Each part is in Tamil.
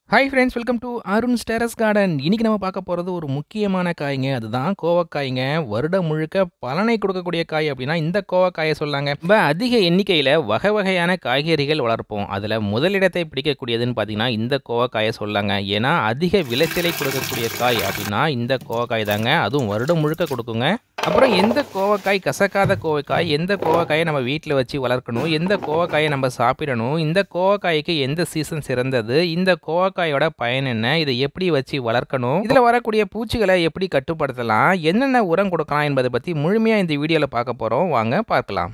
hi friends welcome to Arun terrace garden இன்னைக்கு நம்ம பார்க்க போகிறது ஒரு முக்கியமான காய்ங்க அதுதான் கோவக்காய்ங்க வருடம் முழுக்க பலனை கொடுக்கக்கூடிய காய் அப்படின்னா இந்த கோவக்காயை சொல்லாங்க ரொம்ப அதிக எண்ணிக்கையில் வகை வகையான காய்கறிகள் வளர்ப்போம் அதில் முதலிடத்தை பிடிக்கக்கூடியதுன்னு பார்த்தீங்கன்னா இந்த கோவக்காயை சொல்லாங்க ஏன்னா அதிக விளைச்சலை கொடுக்கக்கூடிய காய் அப்படின்னா இந்த கோவக்காய் தாங்க அதுவும் வருடம் முழுக்க கொடுக்குங்க அப்புறம் எந்த கோவக்காய் கசக்காத கோவக்காய் எந்த கோவக்காயை நம்ம வீட்டில் வச்சு வளர்க்கணும் எந்த கோவக்காயை நம்ம சாப்பிடணும் இந்த கோவக்காய்க்கு எந்த சீசன் சிறந்தது இந்த கோவக்காயோட பயன் என்ன இதை எப்படி வச்சு வளர்க்கணும் இதில் வரக்கூடிய பூச்சிகளை எப்படி கட்டுப்படுத்தலாம் என்னென்ன உரம் கொடுக்கலாம் என்பதை பற்றி முழுமையாக இந்த வீடியோவில் பார்க்க போகிறோம் வாங்க பார்க்கலாம்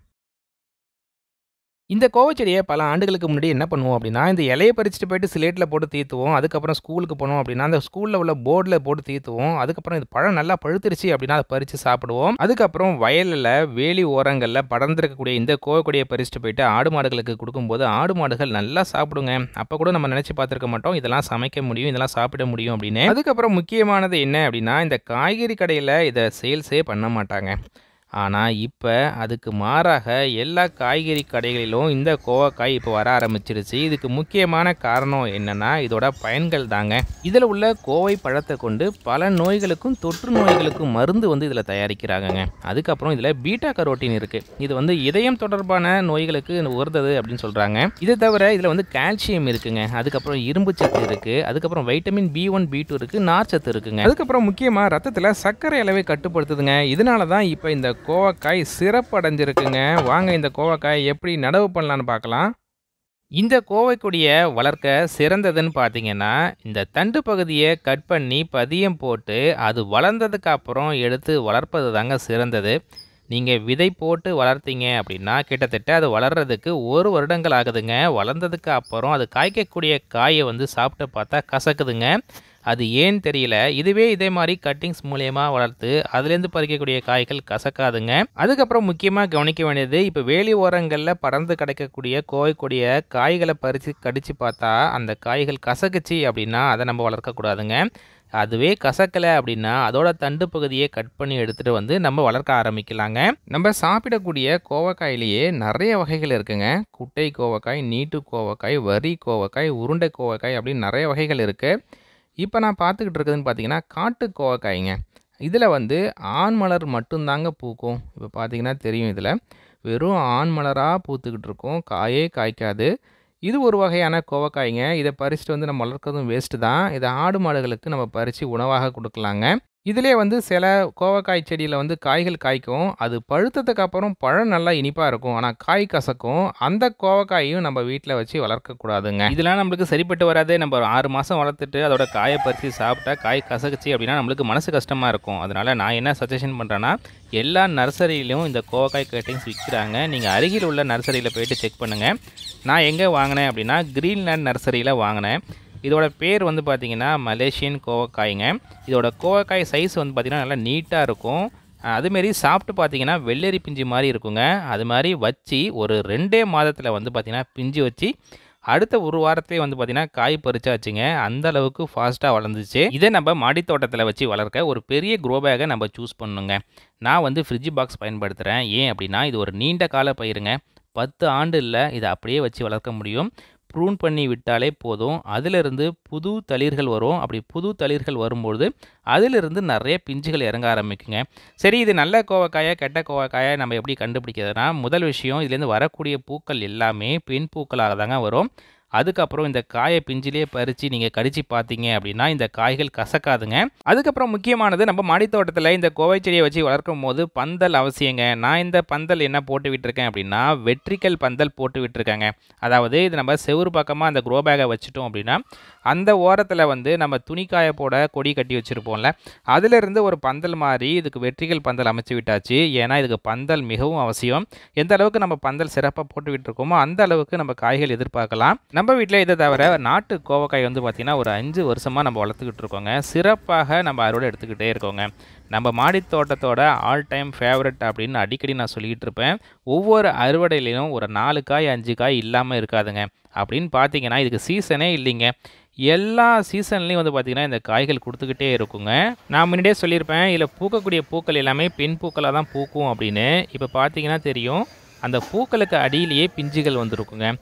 இந்த கோவச்செடியை பல ஆண்டுகளுக்கு முன்னாடி என்ன பண்ணுவோம் அப்படின்னா இந்த இலையை பறிச்சுட்டு போயிட்டு சிலேட்டில் போட்டு தீர்த்துவோம் அதுக்கப்புறம் ஸ்கூலுக்கு போனோம் அப்படின்னா அந்த ஸ்கூலில் உள்ள போர்டில் போட்டு தீர்த்துவோம் அதுக்கப்புறம் இது பழம் நல்லா பழுத்துருச்சு அப்படின்னா அதை பறித்து சாப்பிடுவோம் அதுக்கப்புறம் வயலில் வேலி ஓரங்களில் படர்ந்திருக்கக்கூடிய இந்த கோவக்கொடியை பறிச்சுட்டு போயிட்டு ஆடு மாடுகளுக்கு கொடுக்கும்போது ஆடு மாடுகள் நல்லா சாப்பிடுங்க அப்போ கூட நம்ம நினச்சி பார்த்துருக்க மாட்டோம் இதெல்லாம் சமைக்க முடியும் இதெல்லாம் சாப்பிட முடியும் அப்படின்னு அதுக்கப்புறம் முக்கியமானது என்ன அப்படின்னா இந்த காய்கறி கடையில் இதை சேல்ஸே பண்ண மாட்டாங்க ஆனால் இப்போ அதுக்கு மாறாக எல்லா காய்கறி கடைகளிலும் இந்த கோவக்காய் இப்போ வர ஆரம்பிச்சிருச்சு இதுக்கு முக்கியமான காரணம் என்னென்னா இதோட பயன்கள் தாங்க இதில் உள்ள கோவை பழத்தை கொண்டு பல நோய்களுக்கும் தொற்று நோய்களுக்கும் மருந்து வந்து இதில் தயாரிக்கிறாங்கங்க அதுக்கப்புறம் இதில் பீட்டா கரோட்டின் இருக்குது இது வந்து இதயம் தொடர்பான நோய்களுக்கு உறுதது அப்படின்னு சொல்கிறாங்க இது தவிர இதில் வந்து கால்சியம் இருக்குங்க அதுக்கப்புறம் இரும்பு சத்து இருக்குது அதுக்கப்புறம் vitamin B one B two இருக்குது நார்ச்சத்து இருக்குங்க அதுக்கப்புறம் முக்கியமாக ரத்தத்தில் சர்க்கரை அளவை கட்டுப்படுத்துதுங்க இதனால தான் இப்போ இந்த கோவக்காய் சிறப்படைஞ்சிருக்குங்க வாங்க இந்த கோவக்காய் எப்படி நடவு பண்ணலான்னு பார்க்கலாம் இந்த கோவைக்கொடியை வளர்க்க சிறந்ததுன்னு பார்த்தீங்கன்னா இந்த தண்டு பகுதியை கட் பண்ணி பதியம் போட்டு அது வளர்ந்ததுக்கு அப்புறம் எடுத்து வளர்ப்பது தாங்க சிறந்தது நீங்கள் விதை போட்டு வளர்த்தீங்க அப்படின்னா கிட்டத்தட்ட அது வளர்கிறதுக்கு ஒரு வருடங்கள் ஆகுதுங்க வளர்ந்ததுக்கு அப்புறம் அது காய்க்கக்கூடிய காயை வந்து சாப்பிட்டு பார்த்தா கசக்குதுங்க அது ஏன்னு தெரியல இதுவே இதே மாதிரி கட்டிங்ஸ் மூலயமா வளர்த்து அதுலேருந்து பறிக்கக்கூடிய காய்கள் கசக்காதுங்க அதுக்கப்புறம் முக்கியமாக கவனிக்க வேண்டியது இப்போ வேலி ஓரங்களில் பறந்து கிடைக்கக்கூடிய கோவைக்கூடிய காய்களை பறித்து கடித்து பார்த்தா அந்த காய்கள் கசக்குச்சு அப்படின்னா அதை நம்ம வளர்க்கக்கூடாதுங்க அதுவே கசக்கலை அப்படின்னா அதோட தண்டு பகுதியை கட் பண்ணி எடுத்துகிட்டு வந்து நம்ம வளர்க்க ஆரம்பிக்கலாங்க நம்ம சாப்பிடக்கூடிய கோவக்காயிலேயே நிறைய வகைகள் இருக்குங்க குட்டை கோவக்காய் நீட்டு கோவக்காய் வரி கோவக்காய் உருண்டை கோவக்காய் அப்படின்னு நிறைய வகைகள் இருக்குது இப்போ நான் பார்த்துக்கிட்டு இருக்குதுன்னு பார்த்தீங்கன்னா காட்டு கோவக்காய்ங்க இதில் வந்து ஆண் மலர் மட்டும்தாங்க பூக்கும் இப்போ பார்த்தீங்கன்னா தெரியும் இதில் வெறும் ஆண் மலராக பூத்துக்கிட்டு இருக்கும் காயே காய்க்காது இது ஒரு வகையான கோவக்காய்ங்க இதை பறிச்சுட்டு வந்து நம்ம வளர்க்குறதும் வேஸ்ட்டு தான் இதை ஆடு மாடுகளுக்கு நம்ம பறித்து உணவாக கொடுக்கலாங்க இதிலே வந்து சில கோவக்காய் செடியில் வந்து காய்கள் காய்க்கும் அது பழுத்ததுக்கு அப்புறம் பழம் நல்லா இனிப்பாக இருக்கும் ஆனால் காய் கசக்கும் அந்த கோவக்காயும் நம்ம வீட்டில் வச்சு வளர்க்கக்கூடாதுங்க இதெல்லாம் நம்மளுக்கு சரிப்பட்டு வராது நம்ம ஒரு ஆறு மாதம் வளர்த்துட்டு அதோட காயை பறித்து சாப்பிட்டா காய் கசக்குச்சு அப்படின்னா நம்மளுக்கு மனசு கஷ்டமாக இருக்கும் அதனால் நான் என்ன சஜஷன் பண்ணுறேன்னா எல்லா நர்சரியிலும் இந்த கோவக்காய் கட்டிங்ஸ் விற்கிறாங்க நீங்கள் அருகில் உள்ள நர்சரியில் போயிட்டு செக் பண்ணுங்கள் நான் எங்கே வாங்கினேன் அப்படின்னா க்ரீன்லேண்ட் நர்சரியில் வாங்கினேன் இதோட பேர் வந்து பார்த்திங்கன்னா மலேசியன் கோவக்காய்ங்க இதோட கோவக்காய் சைஸ் வந்து பார்த்திங்கன்னா நல்லா நீட்டாக இருக்கும் அதுமாரி சாப்பிட்டு பார்த்தீங்கன்னா வெள்ளரி பிஞ்சு மாதிரி இருக்குங்க அது மாதிரி வச்சு ஒரு ரெண்டே மாதத்தில் வந்து பார்த்திங்கன்னா பிஞ்சு வச்சு அடுத்த ஒரு வாரத்திலே வந்து பார்த்திங்கன்னா காய் பறிச்சாச்சுங்க அந்த அளவுக்கு ஃபாஸ்ட்டாக வளர்ந்துச்சு இதை நம்ம மாடித்தோட்டத்தில் வச்சு வளர்க்க ஒரு பெரிய க்ரோ பேக்கை நம்ம சூஸ் பண்ணுங்க நான் வந்து ஃப்ரிட்ஜ் பாக்ஸ் பயன்படுத்துகிறேன் ஏன் அப்படின்னா இது ஒரு நீண்ட கால பயிருங்க பத்து ஆண்டு இல்லை இதை அப்படியே வச்சு வளர்க்க முடியும் ப்ரூன் பண்ணி விட்டாலே போதும் அதிலிருந்து புது தளிர்கள் வரும் அப்படி புது தளிர்கள் வரும்பொழுது அதிலிருந்து நிறைய பிஞ்சுகள் இறங்க ஆரம்பிக்குங்க சரி இது நல்ல கோவக்காயா கெட்ட கோவக்காயா நம்ம எப்படி கண்டுபிடிக்கிறதுனா முதல் விஷயம் இதுலேருந்து வரக்கூடிய பூக்கள் எல்லாமே பெண் பூக்களாக தாங்க வரும் அதுக்கப்புறம் இந்த காயை பிஞ்சிலே பறித்து நீங்கள் கடிச்சு பார்த்தீங்க அப்படின்னா இந்த காய்கள் கசக்காதுங்க அதுக்கப்புறம் முக்கியமானது நம்ம மாடித்தோட்டத்தில் இந்த கோவை செடியை வச்சு வளர்க்கும் போது பந்தல் அவசியங்க நான் இந்த பந்தல் என்ன போட்டு விட்டுருக்கேன் அப்படின்னா வெட்ரிக்கல் பந்தல் போட்டு விட்டுருக்கேங்க அதாவது இது நம்ம செவ்வறு பக்கமாக அந்த க்ரோ பேக்கை வச்சுட்டோம் அப்படின்னா அந்த ஓரத்தில் வந்து நம்ம துணிக்காய போட கொடி கட்டி வச்சுருப்போம்ல அதிலிருந்து ஒரு பந்தல் மாதிரி இதுக்கு வெற்றிகள் பந்தல் அமைச்சு விட்டாச்சு ஏன்னா இதுக்கு பந்தல் மிகவும் அவசியம் எந்த அளவுக்கு நம்ம பந்தல் சிறப்பாக போட்டு விட்டுருக்கோமோ அந்த அளவுக்கு நம்ம காய்கள் எதிர்பார்க்கலாம் நம்ம வீட்டில் இதை தவிர நாட்டு கோவக்காய் வந்து பார்த்திங்கன்னா ஒரு அஞ்சு வருஷமாக நம்ம வளர்த்துக்கிட்டு இருக்கோங்க சிறப்பாக நம்ம அறுவடை எடுத்துக்கிட்டே இருக்கோங்க நம்ம மாடி தோட்டத்தோட ஆல் டைம் ஃபேவரட் அப்படின்னு அடிக்கடி நான் சொல்லிக்கிட்டு இருப்பேன் ஒவ்வொரு அறுவடையிலையும் ஒரு நாலு காய் அஞ்சு காய் இல்லாமல் இருக்காதுங்க அப்படின்னு பார்த்தீங்கன்னா இதுக்கு சீசனே இல்லைங்க எல்லா சீசன்லேயும் வந்து பார்த்திங்கன்னா இந்த காய்கள் கொடுத்துக்கிட்டே இருக்குங்க நான் முன்னாடியே சொல்லியிருப்பேன் இதில் பூக்கக்கூடிய பூக்கள் எல்லாமே பெண் பூக்களாக தான் பூக்கும் அப்படின்னு இப்போ பார்த்தீங்கன்னா தெரியும் அந்த பூக்களுக்கு அடியிலேயே பிஞ்சுகள் வந்திருக்குங்க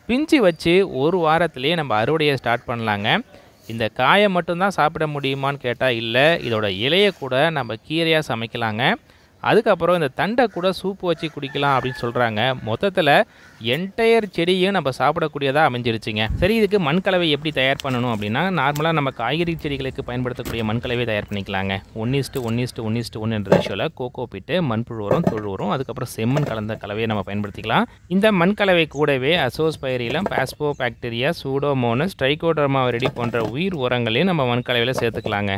பிஞ்சு வச்சு ஒரு வாரத்திலேயே நம்ம அறுவடையை ஸ்டார்ட் பண்ணலாங்க இந்த காயை மட்டும்தான் சாப்பிட முடியுமான்னு கேட்டால் இல்லை இதோட இலையை கூட நம்ம கீரையாக சமைக்கலாங்க அதுக்கப்புறம் இந்த தண்டை கூட சூப்பு வச்சு குடிக்கலாம் அப்படின்னு சொல்கிறாங்க மொத்தத்தில் என்டையர் செடியும் நம்ம சாப்பிடக்கூடியதாக அமைஞ்சிருச்சுங்க சரி இதுக்கு மண் கலவை எப்படி தயார் பண்ணணும் அப்படின்னா நார்மலாக நம்ம காய்கறி செடிகளுக்கு பயன்படுத்தக்கூடிய மண் கலவை தயார் பண்ணிக்கலாங்க one is to one is to one is to one என்ற ரேஷியோவில் கோகோ பிட்டு மண்புழு உரம் தொழு உரம் அதுக்கப்புறம் செம்மண் கலந்த கலவையை நம்ம பயன்படுத்திக்கலாம் இந்த மண் கலவை கூடவே azospirillum phosphobacteria pseudomonas trichoderma viride போன்ற உயிர் உரங்களையும் நம்ம மண் கலவையில் சேர்த்துக்கலாங்க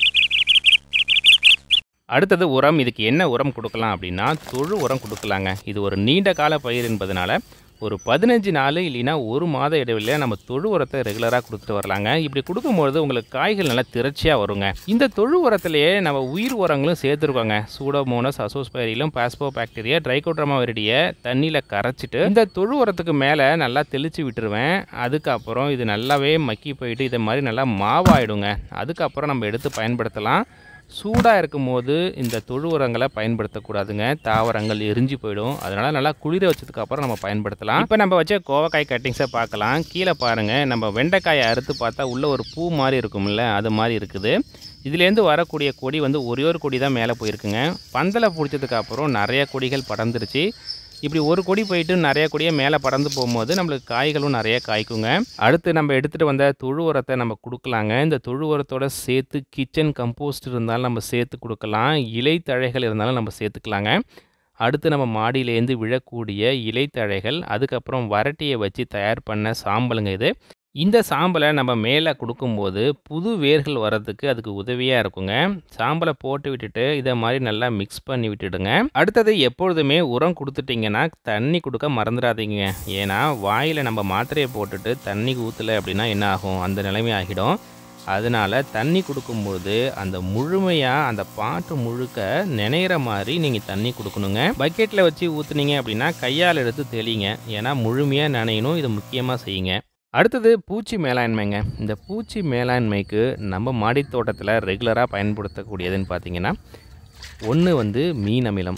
அடுத்தது உரம் இதுக்கு என்ன உரம் கொடுக்கலாம் அப்படின்னா தொழு உரம் கொடுக்கலாங்க இது ஒரு நீண்ட கால பயிர் என்பதனால ஒரு பதினஞ்சு நாள் இல்லைன்னா ஒரு மாத இடைவெளியில் நம்ம தொழு உரத்தை ரெகுலராக கொடுத்துட்டு வரலாங்க இப்படி கொடுக்கும்பொழுது உங்களுக்கு காய்கள் நல்லா திரட்சியாக வருங்க இந்த தொழு உரத்திலேயே நம்ம உயிர் உரங்களும் சேர்த்துருக்கோங்க pseudomonas azospirillum phosphobacteria trichoderma வெரிடியை தண்ணியில் கரைச்சிட்டு இந்த தொழு உரத்துக்கு மேலே நல்லா தெளித்து விட்டுருவேன் அதுக்கப்புறம் இது நல்லாவே மக்கி போயிட்டு இதை மாதிரி நல்லா மாவாயிடுங்க அதுக்கப்புறம் நம்ம எடுத்து பயன்படுத்தலாம் சூடாக இருக்கும்போது இந்த தொழு உரங்களை பயன்படுத்தக்கூடாதுங்க தாவரங்கள் எரிஞ்சு போயிடும் அதனால் நல்லா குளிர வச்சதுக்கப்புறம் நம்ம பயன்படுத்தலாம் இப்போ நம்ம வச்ச கோவக்காய் கட்டிங்ஸை பார்க்கலாம் கீழே பாருங்கள் நம்ம வெண்டைக்காயை அறுத்து பார்த்தா உள்ளே ஒரு பூ மாதிரி இருக்கும்ல அது மாதிரி இருக்குது இதுலேருந்து வரக்கூடிய கொடி வந்து ஒரே ஒரு கொடி தான் மேலே போயிருக்குங்க பந்தலை பிடிச்சதுக்கு அப்புறம் நிறைய கொடிகள் படர்ந்துருச்சு இப்படி ஒரு கொடி போயிட்டு நிறைய கொடியை மேலே பறந்து போகும்போது நம்மளுக்கு காய்களும் நிறைய காய்க்குங்க அடுத்து நம்ம எடுத்துகிட்டு வந்த தொழு உரத்தை நம்ம கொடுக்கலாங்க இந்த தொழு உரத்தோட சேர்த்து கிச்சன் கம்போஸ்ட் இருந்தாலும் நம்ம சேர்த்து கொடுக்கலாம் இலை தழைகள் இருந்தாலும் நம்ம சேர்த்துக்கலாங்க அடுத்து நம்ம மாடியிலேருந்து விழக்கூடிய இலைத்தழைகள் அதுக்கப்புறம் வரட்டியை வச்சு தயார் பண்ண சாம்பலுங்க இது இந்த சாம்பலை நம்ம மேலே கொடுக்கும்போது புது வேர்கள் வர்றதுக்கு அதுக்கு உதவியாக இருக்குங்க சாம்பலை போட்டு விட்டுட்டு இதை மாதிரி நல்லா மிக்ஸ் பண்ணி விட்டுடுங்க அடுத்தது எப்பொழுதுமே உரம் கொடுத்துட்டிங்கன்னா தண்ணி கொடுக்க மறந்துடாதீங்க ஏன்னா வாயில் நம்ம மாத்திரையை போட்டுட்டு தண்ணி ஊற்றலை அப்படின்னா என்ன ஆகும் அந்த நிலைமை ஆகிடும் அதனால் தண்ணி கொடுக்கும்போது அந்த முழுமையாக அந்த பாட்டு முழுக்க நினைகிற மாதிரி நீங்கள் தண்ணி கொடுக்கணுங்க பக்கெட்டில் வச்சு ஊற்றுனீங்க அப்படின்னா கையால் எடுத்து தெளிங்க ஏன்னா முழுமையாக நனையணும் இதை முக்கியமாக செய்யுங்க அடுத்தது பூச்சி மேலாண்மைங்க இந்த பூச்சி மேலாண்மைக்கு நம்ம மாடித் தோட்டத்தில் ரெகுலராக பயன்படுத்தக்கூடியதுன்னு பார்த்தீங்கன்னா ஒன்று வந்து மீன் அமிலம்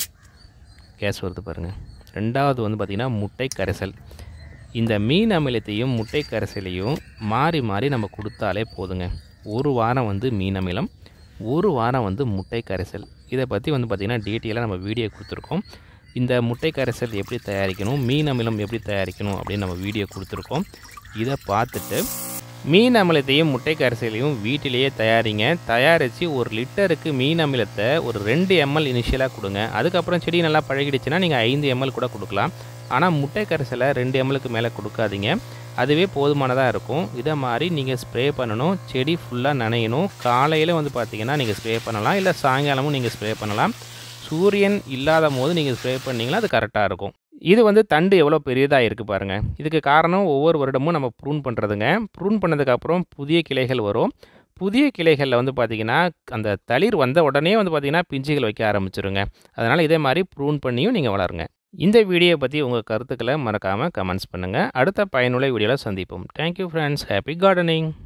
கேஸ் வருது பாருங்கள் ரெண்டாவது வந்து பார்த்திங்கன்னா முட்டை கரைசல் இந்த மீன் அமிலத்தையும் முட்டை கரைசலையும் மாறி மாறி நம்ம கொடுத்தாலே போதுங்க ஒரு வாரம் வந்து மீன் அமிலம் ஒரு வாரம் வந்து முட்டை கரைசல் இதை பற்றி வந்து பார்த்திங்கன்னா டீட்டெயிலாக நம்ம வீடியோ கொடுத்துருக்கோம் இந்த முட்டை கரைசல் எப்படி தயாரிக்கணும் மீன் அமிலம் எப்படி தயாரிக்கணும் அப்படின்னு நம்ம வீடியோ கொடுத்துருக்கோம் இதை பார்த்துட்டு மீன் அமிலத்தையும் முட்டை கரைசலையும் வீட்டிலேயே தயாரிங்க தயாரித்து ஒரு லிட்டருக்கு மீன் அமிலத்தை ஒரு ரெண்டு எம்எல் இனிஷியலாக கொடுங்க அதுக்கப்புறம் செடி நல்லா பழகிடுச்சுன்னா நீங்கள் ஐந்து எம்எல் கூட கொடுக்கலாம் ஆனால் முட்டை கரைசலை ரெண்டு எம்எலுக்கு மேலே கொடுக்காதீங்க அதுவே போதுமானதாக இருக்கும் இதை மாதிரி நீங்கள் ஸ்ப்ரே பண்ணணும் செடி ஃபுல்லாக நனையணும் காலையில் வந்து பார்த்தீங்கன்னா நீங்கள் ஸ்ப்ரே பண்ணலாம் இல்லை சாயங்காலமும் நீங்கள் ஸ்ப்ரே பண்ணலாம் சூரியன் இல்லாத போது நீங்கள் ஸ்ப்ரே பண்ணிங்கன்னா அது கரெக்டாக இருக்கும் இது வந்து தண்டு எவ்வளோ பெரியதாக இருக்குது பாருங்கள் இதுக்கு காரணம் ஒவ்வொரு வருடமும் நம்ம ப்ரூன் பண்ணுறதுங்க ப்ரூன் பண்ணதுக்கப்புறம் புதிய கிளைகள் வரும் புதிய கிளைகளில் வந்து பார்த்திங்கன்னா அந்த தளிர் வந்த உடனே வந்து பார்த்திங்கன்னா பிஞ்சுகள் வைக்க ஆரம்பிச்சிருங்க அதனால் இதே மாதிரி ப்ரூன் பண்ணியும் நீங்கள் வளருங்க இந்த வீடியோ பற்றி உங்கள் கருத்துக்களை மறக்காமல் கமெண்ட்ஸ் பண்ணுங்கள் அடுத்த பயனுள்ள வீடியோவில் சந்திப்போம் தேங்க்யூ ஃப்ரெண்ட்ஸ் ஹாப்பி கார்டனிங்